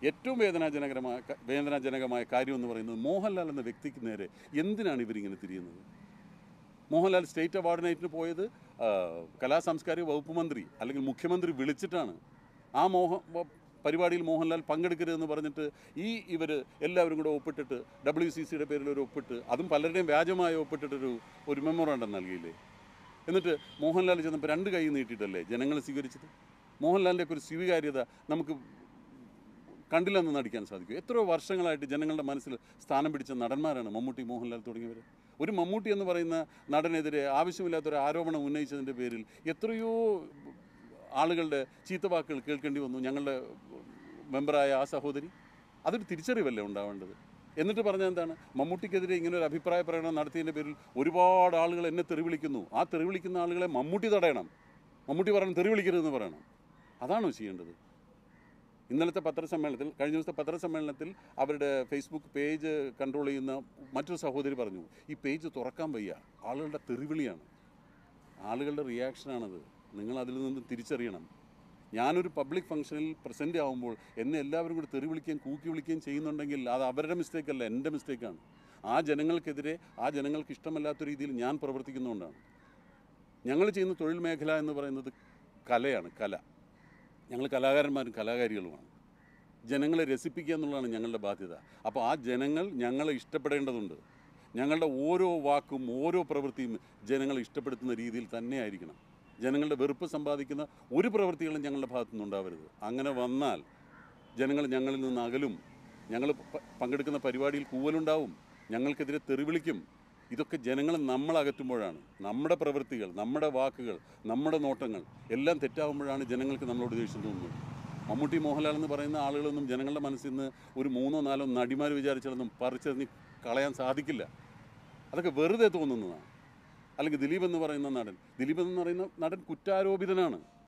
ഏറ്റവും വേദനാജനകരമായ ക- വേദനാജനകമായ കാര്യം എന്ന് പറയുന്നത് മോഹൻലാൽ എന്ന വ്യക്തിക്ക് നേരെ എന്തിനാണ് ഇവരിങ്ങനെ തിരിയുന്നത് മോഹൻലാൽ സ്റ്റേറ്റ് അവാർഡിനായിട്ട് പോയത് ആ, കലാ സാംസ്കാരിക വകുപ്പ് മന്ത്രി അല്ലെങ്കിൽ മുഖ്യമന്ത്രി വിളിച്ചിട്ടാണ് ആ മോഹ വ- പരിപാടിയിൽ മോഹൻലാൽ പങ്കെടുക്കരുതെന്ന് പറഞ്ഞിട്ട് ഈ ഇവർ എല്ലാവരും കൂടെ ഒപ്പിട്ടിട്ട് ഡബ്ല്യു സി സിയുടെ പേരിൽ ഒരു ഒപ്പിട്ട് അതും പലരുടെയും വ്യാജമായി ഒപ്പിട്ടിട്ടൊരു ഒരു മെമ്മോറാണ്ടം നൽകിയില്ലേ എന്നിട്ട് മോഹൻലാൽ ചെന്നപ്പോൾ രണ്ട് കൈ നീട്ടിയിട്ടല്ലേ ജനങ്ങൾ സ്വീകരിച്ചത് മോഹൻലാലിൻ്റെ ഒക്കെ ഒരു സ്വീകാര്യത നമുക്ക് കണ്ടില്ലെന്ന് നടിക്കാൻ സാധിക്കും എത്രയോ വർഷങ്ങളായിട്ട് ജനങ്ങളുടെ മനസ്സിൽ സ്ഥാനം പിടിച്ച നടന്മാരാണ് മമ്മൂട്ടി മോഹൻലാൽ തുടങ്ങിയവർ ഒരു മമ്മൂട്ടി എന്ന് പറയുന്ന നടനെതിരെ ആവശ്യമില്ലാത്തൊരു ആരോപണം ഉന്നയിച്ചതിൻ്റെ പേരിൽ എത്രയോ ആളുകളുടെ ചീത്തവാക്കുകൾ കേൾക്കേണ്ടി വന്നു ഞങ്ങളുടെ മെമ്പറായ ആ സഹോദരി അതൊരു തിരിച്ചറിവല്ലേ ഉണ്ടാവേണ്ടത് എന്നിട്ട് പറഞ്ഞത് എന്താണ് മമ്മൂട്ടിക്കെതിരെ ഇങ്ങനെ ഒരു അഭിപ്രായ പ്രകടനം നടത്തിയതിൻ്റെ പേരിൽ ഒരുപാട് ആളുകൾ എന്നെ തെറിവിളിക്കുന്നു ആ തെറിവിളിക്കുന്ന ആളുകളെ മമ്മൂട്ടി തടയണം മമ്മൂട്ടി പറയണം തെറിവിളിക്കരുതെന്ന് പറയണം അതാണോ ചെയ്യേണ്ടത് ഇന്നലത്തെ പത്രസമ്മേളനത്തിൽ കഴിഞ്ഞ ദിവസത്തെ പത്രസമ്മേളനത്തിൽ അവരുടെ ഫേസ്ബുക്ക് പേജ് കൺട്രോൾ ചെയ്യുന്ന മറ്റൊരു സഹോദരി പറഞ്ഞു ഈ പേജ് തുറക്കാൻ വയ്യ ആളുകളുടെ തെറിവിളിയാണ് ആളുകളുടെ റിയാക്ഷനാണത് നിങ്ങൾ അതിൽ നിന്ന് തിരിച്ചറിയണം ഞാനൊരു പബ്ലിക് ഫംഗ്ഷനിൽ പ്രസൻറ്റ് ആകുമ്പോൾ എന്നെ എല്ലാവരും കൂടി തെറി വിളിക്കുകയും കൂക്കി വിളിക്കുകയും ചെയ്യുന്നുണ്ടെങ്കിൽ അത് അവരുടെ മിസ്റ്റേക്ക് അല്ല എൻ്റെ മിസ്റ്റേക്കാണ് ആ ജനങ്ങൾക്കെതിരെ ആ ജനങ്ങൾക്ക് ഇഷ്ടമല്ലാത്ത രീതിയിൽ ഞാൻ പ്രവർത്തിക്കുന്നതുകൊണ്ടാണ് ഞങ്ങൾ ചെയ്യുന്ന തൊഴിൽ മേഖല എന്ന് പറയുന്നത് കലയാണ് കല ഞങ്ങൾ കലാകാരന്മാരും കലാകാരികളുമാണ് ജനങ്ങളെ രസിപ്പിക്കുക എന്നുള്ളതാണ് ഞങ്ങളുടെ ബാധ്യത അപ്പോൾ ആ ജനങ്ങൾ ഞങ്ങളെ ഇഷ്ടപ്പെടേണ്ടതുണ്ട് ഞങ്ങളുടെ ഓരോ വാക്കും ഓരോ പ്രവൃത്തിയും ജനങ്ങളെ ഇഷ്ടപ്പെടുത്തുന്ന രീതിയിൽ തന്നെ ആയിരിക്കണം ജനങ്ങളുടെ വെറുപ്പ് സമ്പാദിക്കുന്ന ഒരു പ്രവൃത്തികളും ഞങ്ങളുടെ ഭാഗത്തു നിന്നുണ്ടാവരുത് അങ്ങനെ വന്നാൽ ജനങ്ങൾ ഞങ്ങളിൽ നിന്ന് അകലും ഞങ്ങൾ പ- പങ്കെടുക്കുന്ന പരിപാടിയിൽ കൂവലുണ്ടാവും ഞങ്ങൾക്കെതിരെ തെറിവിളിക്കും ഇതൊക്കെ ജനങ്ങൾ നമ്മൾ അകറ്റുമ്പോഴാണ് നമ്മുടെ പ്രവൃത്തികൾ നമ്മുടെ വാക്കുകൾ നമ്മുടെ നോട്ടങ്ങൾ എല്ലാം തെറ്റാവുമ്പോഴാണ് ജനങ്ങൾക്ക് നമ്മളോട് ദേഷ്യം തോന്നുന്നത് മമ്മൂട്ടി മോഹൻലാൽ എന്ന് പറയുന്ന ആളുകളൊന്നും ജനങ്ങളുടെ മനസ്സിൽ നിന്ന് ഒരു മൂന്നോ നാലോ നടിമാർ വിചാരിച്ചാലൊന്നും പറിച്ചെറിഞ്ഞ് കളയാൻ സാധിക്കില്ല അതൊക്കെ വെറുതെ തോന്നുന്നതാണ് അല്ലെങ്കിൽ ദിലീപ് എന്ന് പറയുന്ന നടൻ ദിലീപ് എന്ന് പറയുന്ന നടൻ കുറ്റാരോപിതനാണ്